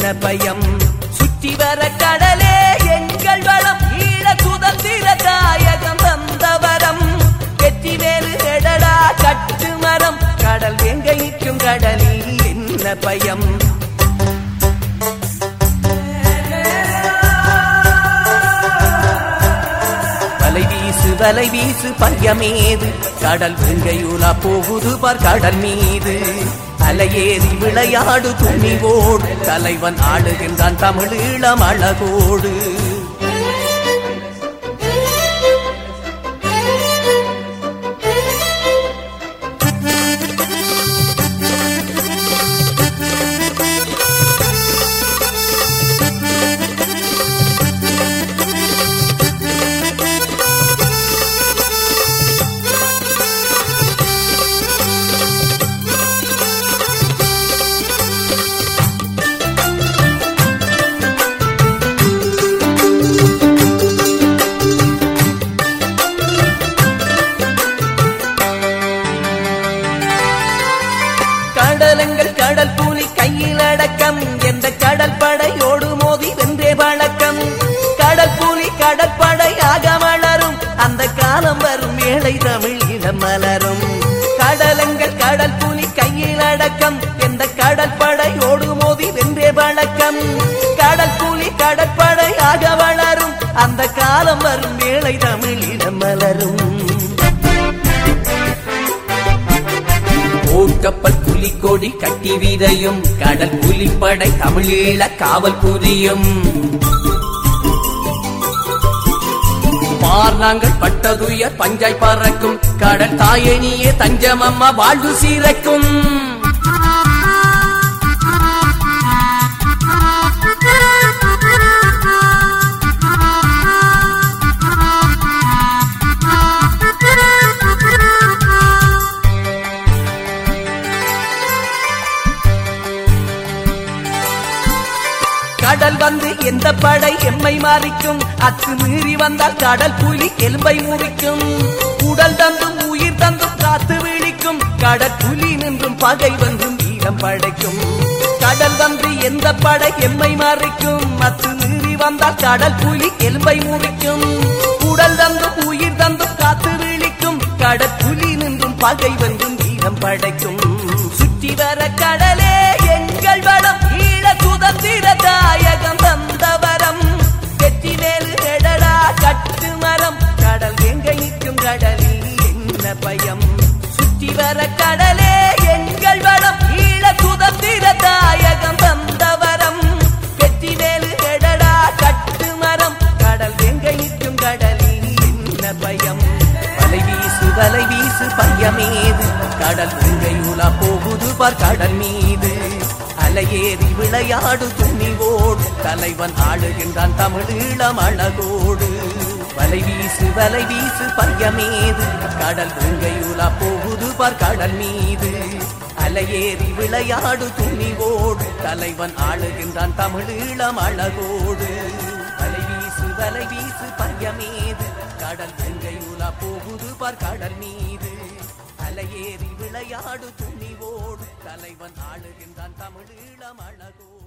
என்ன பயம் சுற்றி வர கடலே எங்கள் வளம் ஈழ சுதந்திர தாயகம் தந்தவரம் வெற்றி வேறு எடடா கட்டு மரம் கடல் எங்க நிற்கும் கடலில் என்ன பயம் வலை வீசு வலை வீசு பையமேது கடல் வெங்கையுலா போகுது பார் கடல் மீது அலையேறி விளையாடு துணிவோடு தலைவன் ஆளுகின்றான் தமிழீழம் அழகோடு கடலங்கள் கடல் பூலி கையில் அடக்கம் என்ற கடல் படையோடு மோதி வென்றே வழக்கம் கடல் பூலி கடற்படையாக வளரும் அந்த காலம் வரும் ஏழை தமிழ் இடம் மலரும் கடலங்கள் கடல் பூலி கையில் அடக்கம் என்ற கடல் படையோடு மோதி வென்றே வழக்கம் கடல் பூலி கடற்படையாக வளரும் அந்த காலம் வரும் ஏழை தமிழ் இடம் மலரும் போர்க்கப்பல் புலிக்கொடி கட்டி வீதையும் கடல் புலிப்படை தமிழீழ காவல் புரியும் பார் நாங்கள் பட்டதுயர் பஞ்சாய் பறக்கும் கடல் தாயனியே தஞ்சமம்மா வாழ்வு சீரக்கும் கடல் வந்து எந்த படை எம்மை மாறிக்கும் அத்து மீறி வந்தால் கடல் புலி எலும்பை முறிக்கும் உடல் தந்தும் உயிர் தந்தும் காத்து விழிக்கும் கடற்புலி நின்றும் பகை வந்தும் வீரம் படைக்கும் கடல் வந்து எந்த படை எம்மை மாறிக்கும் அத்து மீறி வந்தால் கடல் புலி எலும்பை முறிக்கும் உடல் தந்தும் உயிர் தந்தும் காத்து விழிக்கும் கடற்புலி நின்றும் பகை வந்தும் வீரம் படைக்கும் சுற்றி வர கடலே எங்கள் வளம் ஈழ சுதந்திர தாயகம் தந்தவரம் வெற்றி மேல் எடடா கட்டு மரம் கடல் எங்க நிற்கும் கடலில் என்ன பயம் சுற்றி வர கடலே எங்கள் வளம் ஈழ சுதந்திர தாயகம் தந்தவரம் வெற்றி மேல் எடடா கட்டு மரம் கடல் எங்க நிற்கும் கடலில் என்ன பயம் வலை வீசு வலை வீசு பையமேது கடல் உங்கையுலா போகுது பார் கடல் மீது அலையேறி விளையாடு துணிவோடு தலைவன் ஆளுகின்றான் தமிழீழம் அழகோடு வலை வீசு வலை வீசு பையமேது கடல் உங்கையுலா போகுது பார் கடல் மீது அலையேறி விளையாடு துணிவோடு தலைவன் ஆளுகின்றான் தமிழீழம் அழகோடு வலை வீசு வலை வீசு பையமேது கடல் வெங்கையுலா போகுது பார் கடல் மீது அலையேறி விளையாடு துணிவோடு தலைவன் ஆளுகின்றான் தமிழீழம் அழகோடு